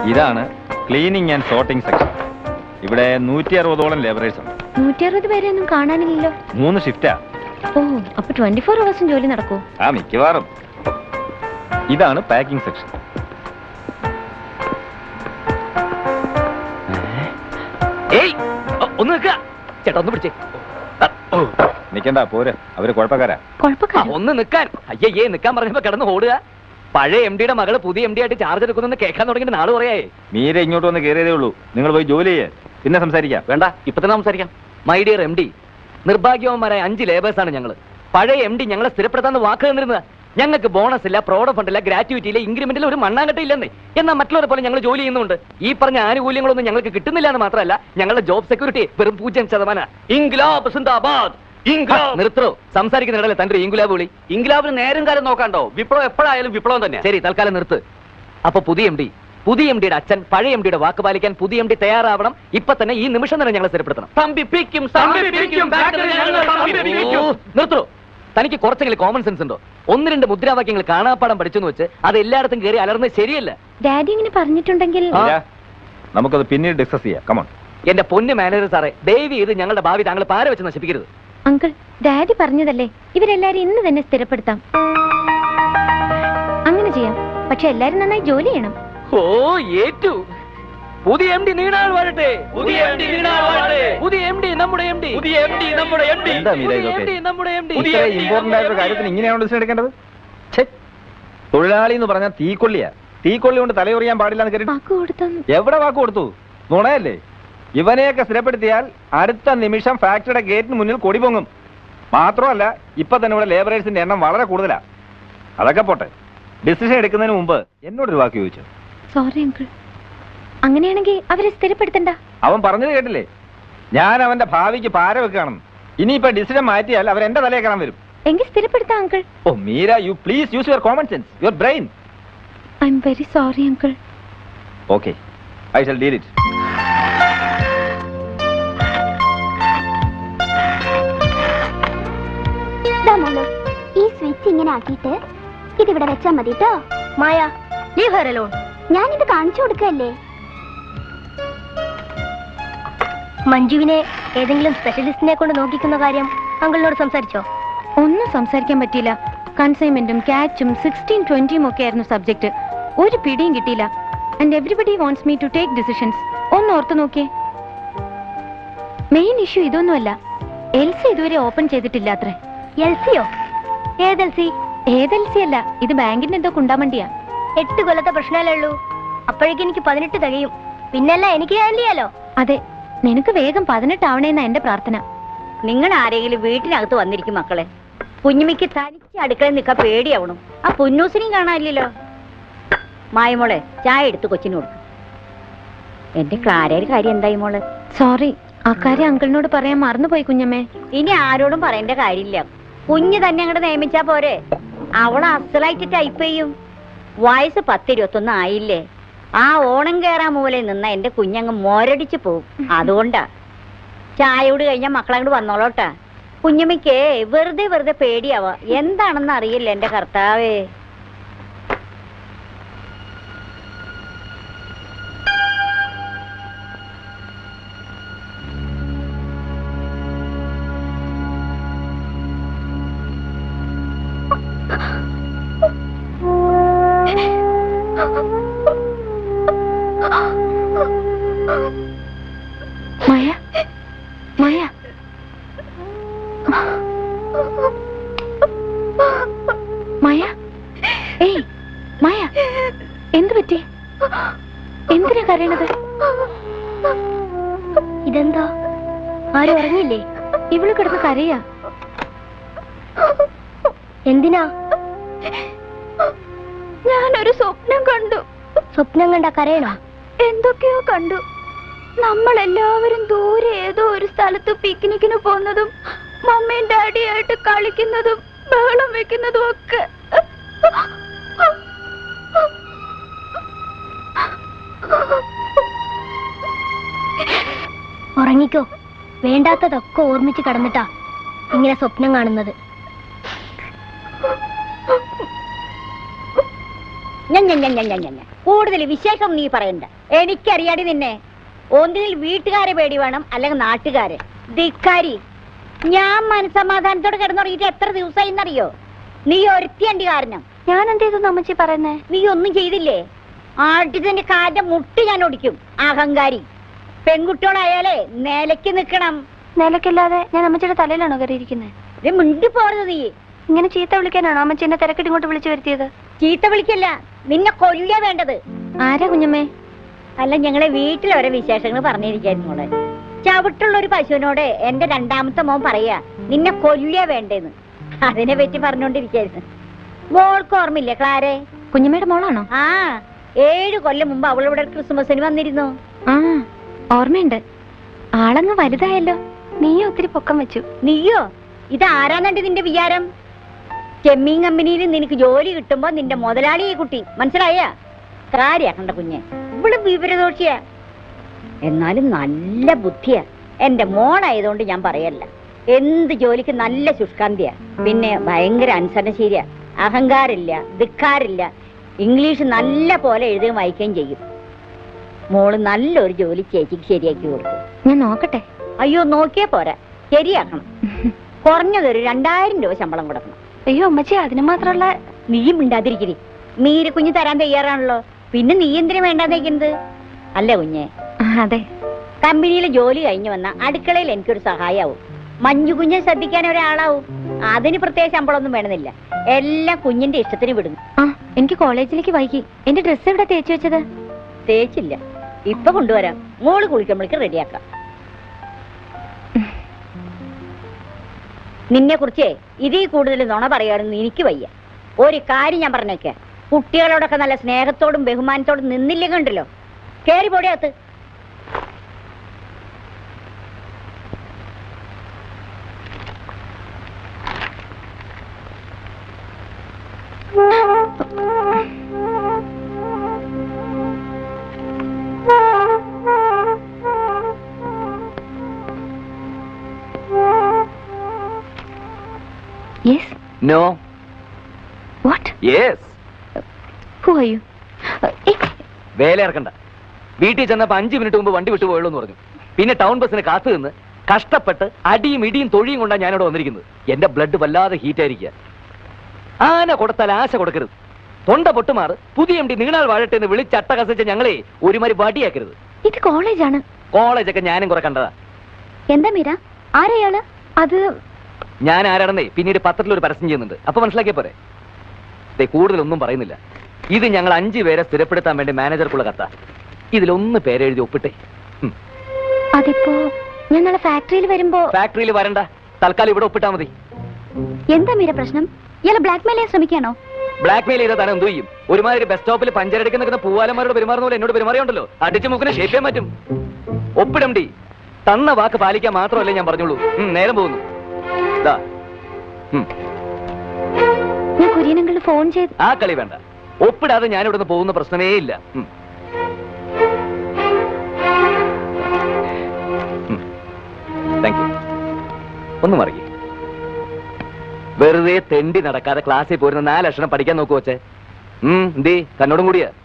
ഇതാണ് cleaning and sorting section ഇവിടെ നൂറ്റി അറുപതോളം ലേബറേഴ്സ് ഉണ്ട് നൂറ്റി അറുപത് പേരെ ഒന്നും കാണാനില്ലല്ലോ മൂന്ന് ഷിഫ്റ്റാ ഓ അപ്പൊ ട്വന്റി ഫോർ അവേഴ്സും ജോലി നടക്കൂ ആ മിക്കവാറും ഇതാണ് പാക്കിംഗ് സെക്ഷൻ ഏയ് ഒ- ഒന്ന് നിൽക്കുക ചേട്ടാ ഒന്ന് പിടിച്ചേ ആ, ഓ. നിക്കണ്ട പോര് അവര് കുഴപ്പക്കാരാ ആ, കുഴപ്പക്കാരോ ഒന്ന് നിൽക്കാൻ അയ്യേ നിൽക്കാൻ പറഞ്ഞപ്പോ കിടന്ന് ഓടുക പഴയ എം ഡിയുടെ മകള് പുതിയ എം ഡി ആയിട്ട് ചാർജ് എടുക്കുന്നെന്ന് കേൾക്കാൻ തുടങ്ങിയിട്ട് നാള് പറയായേ മീര ഇങ്ങോട്ട് വന്ന് കയറിയതേ ഉള്ളൂ നിങ്ങൾ പോയി ജോലി ചെയ്യേ പിന്നെ സംസാരിക്കാം വേണ്ട ഇപ്പൊ തന്നെ സംസാരിക്കാം മൈ ഡിയർ എം ഡി നിർഭാഗ്യവന്മാരായ അഞ്ച് ലേബേഴ്സ് ആണ് ഞങ്ങള് പഴയ എം ഡി ഞങ്ങളെ സ്ഥിരപ്പെടുത്താന്ന് വാക്ക് തന്നിരുന്നത് ഞങ്ങൾക്ക് ബോണസ് ഇല്ല പ്രോഡ ഫണ്ട് ഇല്ല ഗ്രാറ്റുവിറ്റി ഇല്ല ഇൻക്രിമെന്റിൽ ഒരു മണ്ണാങ്കട്ട ഇല്ലെന്നേ എന്നാൽ മറ്റുള്ളവരെ പോലെ ഞങ്ങൾ ജോലി ചെയ്യുന്നുണ്ട് ഈ പറഞ്ഞ ആനുകൂല്യങ്ങളൊന്നും ഞങ്ങൾക്ക് കിട്ടുന്നില്ല എന്ന് മാത്രമല്ല ഞങ്ങളുടെ ജോബ് സെക്യൂരിറ്റി വെറും പൂജ്യം ശതമാനം ഇൻഗ്ലാബ് സിന്ദാബാദ് ഇൻഗ്ലാബ് നിർത്തോ സംസാരിക്കുന്നിടല്ലേ തന്റെ ഇൻഗുലാബ് വിളി ഇൻഗുലാബിന് നേരം കാലം നോക്കാണ്ടോ വിപ്ലവം എപ്പോഴായാലും വിപ്ലവം തന്നെ ശരി തൽക്കാലം നിർത്ത് അപ്പൊ പുതിയ എം ഡി പുതിയ എം ഡിയുടെ അച്ഛൻ പഴയ എം ഡിയുടെ വാക്ക് പാലിക്കാൻ പുതിയ എം ഡി തയ്യാറാവണം ഇപ്പൊ തന്നെ ഈ നിമിഷം തന്നെ ഞങ്ങളെ സ്ഥിരപ്പെടുത്തണം സ്തംഭിപ്പിക്കും സ്തംഭിപ്പിക്കും factory ഞങ്ങൾ സ്തംഭിപ്പിക്കും ഓ, നിർത്തൂ തനിക്ക് കുറച്ചെങ്കിലും കോമൺ സെൻസ് ഉണ്ടോ ഒന്ന് രണ്ട് മുദ്രാവാക്യങ്ങൾ കാണാപ്പാടം പഠിച്ചെന്ന് വെച്ച് അത് എല്ലായിടത്തും കയറി അലർന്നത് ശരിയല്ല ഡാഡി ഇങ്ങനെ പറഞ്ഞിട്ടുണ്ടെങ്കിൽ ആ. മീര, നമുക്കത് പിന്നീട് ഡിസ്കസ് ചെയ്യാം കമോൺ എന്റെ പൊന്ന് മാനേജർ സാറേ ദയവ് ചെയ്ത് ഞങ്ങളുടെ ഭാവി താങ്കൾ പാര വെച്ച് നശിപ്പിക്കരുത് അങ്കിൾ ഡാഡി പറഞ്ഞതല്ലേ ഇവരെല്ലാരും ഇന്ന് തന്നെ സ്ഥിരപ്പെടുത്താം അങ്ങനെ ചെയ്യാം പക്ഷെ എല്ലാരും നന്നായി ജോലി ചെയ്യണം ഓ ഏറ്റു പുതിയ എം ഡി നീണാൾ വാഴട്ടെ പുതിയ MD നീണാൾ വാഴട്ടെ. പുതിയ എം ഡി നമ്മുടെ എം ഡി പുതിയ എം ഡി നമ്മുടെ എം ഡി എന്താ മീര പുതിയ ഇതൊക്കെ MD നമ്മുടെ എം ഡി പുതിയ ഇത്ര MD ഇമ്പോർട്ടന്റ് ആയിട്ടുള്ള കാര്യത്തിന് ഇങ്ങനെയാണോ ഡിസിഷൻ എടുക്കേണ്ടത് ഛെ, തൊഴിലാളി എന്ന് പറഞ്ഞാൽ തീക്കൊള്ളിയാ തീക്കൊള്ളി കൊണ്ട് തലയൊറിയാൻ പാടില്ല എന്ന് കേട്ടിട്ട് വാക്ക് കൊടുത്ത എവിടെ വാക്ക് കൊടുത്തു നുണയല്ലേ ഇവനെയൊക്കെ സ്ഥിരപ്പെടുത്തിയാൽ അടുത്ത നിമിഷം ഫാക്ടറിയുടെ ഗേറ്റിന് മുന്നിൽ കൊടി പൊങ്ങും മാത്രമല്ല ഇപ്പൊ തന്നെ ഇവിടെ ലേബറേഴ്സിന്റെ എണ്ണം വളരെ കൂടുതലാ അതൊക്കെ പോട്ടെ ഡിസിഷൻ എടുക്കുന്നതിന് മുമ്പ് എന്നോടൊരു വാക്ക് ചോദിച്ചു സോറി അങ്കിൾ അങ്ങനെയാണെങ്കിൽ അവരെ സ്ഥിരപ്പെടുത്തണ്ട അവൻ പറഞ്ഞത് കേട്ടില്ലേ ഞാൻ അവന്റെ ഭാവിക്ക് പാര വെക്കുകയാണെന്ന് ഇനിയിപ്പോ ഡിസിഷൻ മാറ്റിയാൽ അവർ എന്റെ തലയെ കാണാൻ വരും എങ്കിൽ സ്ഥിരപ്പെടുത്താം uncle oh Meera you please use your common sense your brain I'm very sorry uncle okay I shall deal it ഈ സ്വിച്ച് ഇങ്ങനെ ആക്കിയിട്ട് ഇതിവിടെ വെച്ചാ മതി കേട്ടോ മായ ലീവ് ഹെർ അലോൺ ഞാനിത് കാണിച്ചു കൊടുക്കല്ലേ മഞ്ജുവിനെ ഏതെങ്കിലും സ്പെഷ്യലിസ്റ്റിനെ കൊണ്ട് നോക്കിക്കുന്ന കാര്യം അങ്കിളിനോട് സംസാരിച്ചോ ഒന്നും സംസാരിക്കാൻ പറ്റിയില്ല കൺസൈൻമെന്റും ക്യാച്ചും സിക്സ്റ്റീൻ ട്വന്റിയും ഒക്കെ ആയിരുന്നു സബ്ജക്ട് ഒരു പിടിയും കിട്ടിയില്ല and everybody wants me to take decisions ഒന്ന് ഓർത്തു നോക്കിയേ മെയിൻ ഇഷ്യൂ ഇതൊന്നുമല്ല എൽസി ഇതുവരെ ഓപ്പൺ ചെയ്തിട്ടില്ല അത്രേ എൽസിയോ ഏതെൽസി ഏത് എൽസി അല്ല ഇത് ബാങ്കിന്റെ എന്തോ കുണ്ടാമണ്ടിയാ എട്ട് കൊല്ലത്തെ പ്രശ്നമല്ലേ ഉള്ളൂ അപ്പോഴേക്കും എനിക്ക് പതിനെട്ട് തികയും പിന്നല്ല എനിക്ക് ഹാൻഡിൽ ചെയ്യാലോ അതെ നിനക്ക് വേഗം പതിനെട്ടാവണേന്നാ എന്റെ പ്രാർത്ഥന നിങ്ങൾ ആരെങ്കിലും വീട്ടിനകത്ത് വന്നിരിക്കും മക്കളെ കുഞ്ഞുമിക്ക് തനിച്ച് അടുക്കളയിൽ നിൽക്കാൻ പേടിയാവണം ആ പൊന്നൂസിനെയും കാണാനില്ലല്ലോ മായമോളെ ചായ എടുത്ത് കൊച്ചിന് കൊടുക്കും എന്റെ ക്ലാരയുടെ കാര്യം എന്തായി മോളെ സോറി അക്കാര്യം അങ്കിളിനോട് പറയാൻ മറന്നുപോയി കുഞ്ഞമ്മേ ഇനി ആരോടും പറയേണ്ട കാര്യമില്ല കുഞ്ഞ് തന്നെ അങ്ങോട്ട് നിയമിച്ചാ പോരെ അവൾ അസലായിട്ട് ടൈപ്പ് ചെയ്യും വയസ്സ് പത്തിരുപത്തൊന്നും ആയില്ലേ ആ ഓണം കേറാൻ മൂലയിൽ നിന്ന എന്റെ കുഞ്ഞങ്ങ് മോരടിച്ച് പോവും അതുകൊണ്ടാ ചായയോട് കഴിഞ്ഞാൽ മക്കളങ്ങോട്ട് വന്നോളോട്ടാ കുഞ്ഞമ്മയ്ക്ക് വെറുതെ വെറുതെ പേടിയാവാ എന്താണെന്ന് അറിയില്ല എന്റെ കർത്താവേ മായ മായ മായ ഏയ് മായ എന്ത് പറ്റി എന്തിനാ കരയണത് ഇതെന്താ ആരും ഉറങ്ങിയില്ലേ ഇവള് കിടന്ന് കരയാ എന്തിനാ ഞാനൊരു സ്വപ്നം കണ്ടു സ്വപ്നം കണ്ട കരയണോ എന്തൊക്കെയോ കണ്ടു നമ്മൾ എല്ലാവരും ദൂരെ ഏതോ ഒരു സ്ഥലത്ത് പിക്നിക്കിന് പോകുന്നതും മമ്മയും ഡാഡിയായിട്ട് കളിക്കുന്നതും ബഹളം വെക്കുന്നതും ഒക്കെ ഉറങ്ങിക്കോ വേണ്ടാത്തതൊക്കെ ഓർമ്മിച്ച് കിടന്നിട്ടാ ഇങ്ങനെ സ്വപ്നം കാണുന്നത് ഞാൻ ഞാൻ ഞാൻ ഞാൻ ഞാൻ ഞാൻ കൂടുതൽ വിശേഷം നീ പറയണ്ട എനിക്കറിയാടി നിന്നെ ഒന്നിൽ വീട്ടുകാരെ പേടി വേണം അല്ലെങ്കിൽ നാട്ടുകാരെ ധിക്കാരി ഞാൻ മനസമാധാനത്തോടെ കിടന്നുറങ്ങിയിട്ട് എത്ര ദിവസമായി എന്നറിയോ നീ ഒരുത്തിയണ്ടി കാരണം ഞാൻ എന്ത് ചെയ്തു അമ്മച്ചി പറയുന്നേ നീ ഒന്നും ചെയ്തില്ലേ ആട്ടിന്റെ കാലിന്റെ മുട്ട് ഞാൻ ഒടിക്കും അഹങ്കാരി പെൺകുട്ടികളായാലേ നിലയ്ക്ക് നിൽക്കണം നിലക്കില്ലാതെ ഞാൻ അമ്മച്ചിയുടെ തലയിലാണോ കയറിയിരിക്കുന്നത് ഇത് മിണ്ടി പോறது നീ ഇങ്ങനെ ചീത്ത വിളിക്കാനാണോ അമ്മച്ചി എന്നെ തിരക്കിട്ട് ഇങ്ങോട്ട് വിളിച്ചു വരുത്തിയത് ചീത്ത വിളിക്കല്ല നിന്നെ കൊല്ലുക വേണ്ടത് ആരാ കുഞ്ഞമ്മേ അല്ല ഞങ്ങളെ വീട്ടിലെ ഓരോ വിശേഷങ്ങൾ പറഞ്ഞിരിക്കായിരുന്നു മോളെ ചവിട്ടുള്ള ഒരു പശുവിനോട് എന്റെ രണ്ടാമത്തെ മോൻ പറയാ നിന്നെ കൊല്ലുക വേണ്ടേന്ന് അതിനെ പറ്റി പറഞ്ഞോണ്ടിരിക്കായിരുന്നു മോൾക്ക് ഓർമ്മയില്ലേ ക്ലാരെ കുഞ്ഞമ്മയുടെ മോളാണോ ആ ഏഴ് കൊല്ലം മുമ്പ് അവളിവിടെ ക്രിസ്മസിന് വന്നിരുന്നു ആ ഓർമ്മയുണ്ട് ആളങ്ങ് വലുതായല്ലോ നീ ഒത്തിരി പൊക്കം വെച്ചു നീയോ ഇത് ആരാന്നണ്ട് നിന്റെ വിചാരം ചെമ്മീൻ കമ്പനിയിൽ നിനക്ക് ജോലി കിട്ടുമ്പോ നിന്റെ മുതലാളി ഈ കുട്ടി മനസ്സിലായ കാര്യാക്കണ്ട കുഞ്ഞെ ഇവള് വിവരദോഷിയാ എന്നാലും നല്ല ബുദ്ധിയാ എന്റെ മോളായതുകൊണ്ട് ഞാൻ പറയല്ല എന്ത് ജോലിക്ക് നല്ല ശുഷ്കാന്തിയാ പിന്നെ ഭയങ്കര അനുസരണശീലിയാ അഹങ്കാരില്ല ധിക്കാരില്ല ഇംഗ്ലീഷ് നല്ല പോലെ എഴുതുകയും വായിക്കുകയും ചെയ്യും മോള് നല്ലൊരു ജോലി ചേച്ചിക്ക് ശരിയാക്കി കൊടുക്കും ഞാൻ നോക്കട്ടെ അയ്യോ നോക്കിയേ പോരാ ശരിയാക്കണം കുറഞ്ഞതൊരു രണ്ടായിരം രൂപ ശമ്പളം കൊടുക്കണം അയ്യോ അമ്മച്ചി അതിന് മാത്രമുള്ള നീയും മിണ്ടാതിരിക്കരി മീര കുഞ്ഞ് തരാൻ തയ്യാറാണല്ലോ പിന്നെ നീ എന്തിനു വേണ്ടാന്നേക്കുന്നത് അല്ല കുഞ്ഞെ അതെ കമ്പനിയിലെ ജോലി കഴിഞ്ഞു വന്ന അടുക്കളയിൽ എനിക്കൊരു സഹായാവും മഞ്ഞു കുഞ്ഞെ ശ്രദ്ധിക്കാൻ ഒരാളാവും അതിന് പ്രത്യേക ശമ്പളമൊന്നും വേണമെന്നില്ല എല്ലാം കുഞ്ഞിന്റെ ഇഷ്ടത്തിന് വിടുന്നു ആ എനിക്ക് കോളേജിലേക്ക് വൈകി എന്റെ ഡ്രസ്സ് എവിടെ തേച്ച് വെച്ചത് തേച്ചില്ല ഇപ്പൊ കൊണ്ടുവരാം മോള് കുളിക്കുമ്പോഴേക്ക് റെഡിയാക്കാം നിന്നെ കുറിച്ചേ ഇതിൽ കൂടുതൽ നുണ പറയാണെന്ന് എനിക്ക് വയ്യ ഒരു കാര്യം ഞാൻ പറഞ്ഞേക്കെ കുട്ടികളോടൊക്കെ നല്ല സ്നേഹത്തോടും ബഹുമാനത്തോടും നിന്നില്ലെങ്കിൽ ഉണ്ടല്ലോ കേറി പോടിയകത്ത് yes no what yes who are you വേല ഇറക്കണ്ട വീട്ടിൽ ചെന്നപ്പോ അഞ്ചു മിനിറ്റ് മുമ്പ് വണ്ടി വിട്ടു പോയുള്ളൂ എന്ന് പറഞ്ഞു പിന്നെ ടൗൺ ബസ്സിന് കാത്തു നിന്ന് കഷ്ടപ്പെട്ട് അടിയും ഇടിയും തൊഴിയും കൊണ്ടാണ് ഞാനിവിടെ വന്നിരിക്കുന്നത് എന്റെ ബ്ലഡ് വല്ലാതെ ഹീറ്റ് ആയിരിക്കുക ആന കൊടുത്താൽ ആശ കൊടുക്കരുത് തൊണ്ട പൊട്ടുമാറ് പുതിയ എം ഡി നീണാൾ വാഴട്ടെ എന്ന് വിളിച്ചട്ടകസിച്ച ഞങ്ങളെ ഒരുമാതിരി വടിയാക്കരുത് ഇത് കോളേജാണ് കോളേജൊക്കെ ഞാനും കുറെ കണ്ടതാ എന്താ മീര ആരെയാള് അത് ഞാൻ ആരാണെന്നേ പിന്നീട് പത്രത്തിൽ ഒരു പരസ്യം ചെയ്യുന്നുണ്ട് അപ്പൊ മനസ്സിലാക്കിയ പോരെ ദേ കൂടുതലൊന്നും പറയുന്നില്ല ഇത് ഞങ്ങൾ അഞ്ചു പേരെ സ്ഥിരപ്പെടുത്താൻ വേണ്ടി മാനേജർക്കുള്ള കത്ത ഇതിലൊന്ന് പേരെഴുതി ഒപ്പിട്ടെ ഉം. അതിപ്പോ ഞാൻ നാളെ ഫാക്ടറിയിൽ വരുമ്പോ ഫാക്ടറിയിൽ വരണ്ട തൽക്കാലം ഇവിടെ ഒപ്പിട്ടാ മതി എന്താ മീര പ്രശ്നം ഇയാളെ ബ്ലാക്ക്മെയിൽ ചെയ്യാൻ ശ്രമിക്കാണോ ബ്ലാക്ക് മെയിൽ ചെയ്താൽ താൻ എന്ത് ചെയ്യും ഒരുമാതിരി ബസ് സ്റ്റോപ്പിൽ പഞ്ചരടിക്ക് നിൽക്കുന്ന പൂവാലന്മാരോട് പെരുമാറുന്ന പോലെ എന്നോട് പെരുമാറിയുണ്ടല്ലോ അടിച്ചു മുക്കിനെ ഷേപ്പ് ചെയ്യാൻ പറ്റും ഒപ്പിടം ഡി തന്ന വാക്ക് പാലിക്കാൻ മാത്രമല്ലേ ഞാൻ പറഞ്ഞോളൂ ഉം, നേരം പോകുന്നു ദാ. ഉം, ഞാൻ കുര്യനങ്ങളിൽ ഫോൺ ചെയ്ത് ആ കളി വേണ്ട ഒപ്പിടാതെ ഞാൻ ഇവിടുന്ന് പോകുന്ന പ്രശ്നമേ ഇല്ല ഉം. ഉം. താങ്ക് യു ഒന്ന് മറിയേ വെറുതെ തെണ്ടി നടക്കാതെ ക്ലാസ്സിൽ പോരുന്ന നാല് ലക്ഷണം പഠിക്കാൻ നോക്കു വച്ചേ ഉം എന്തേ തന്നോടും കൂടിയാ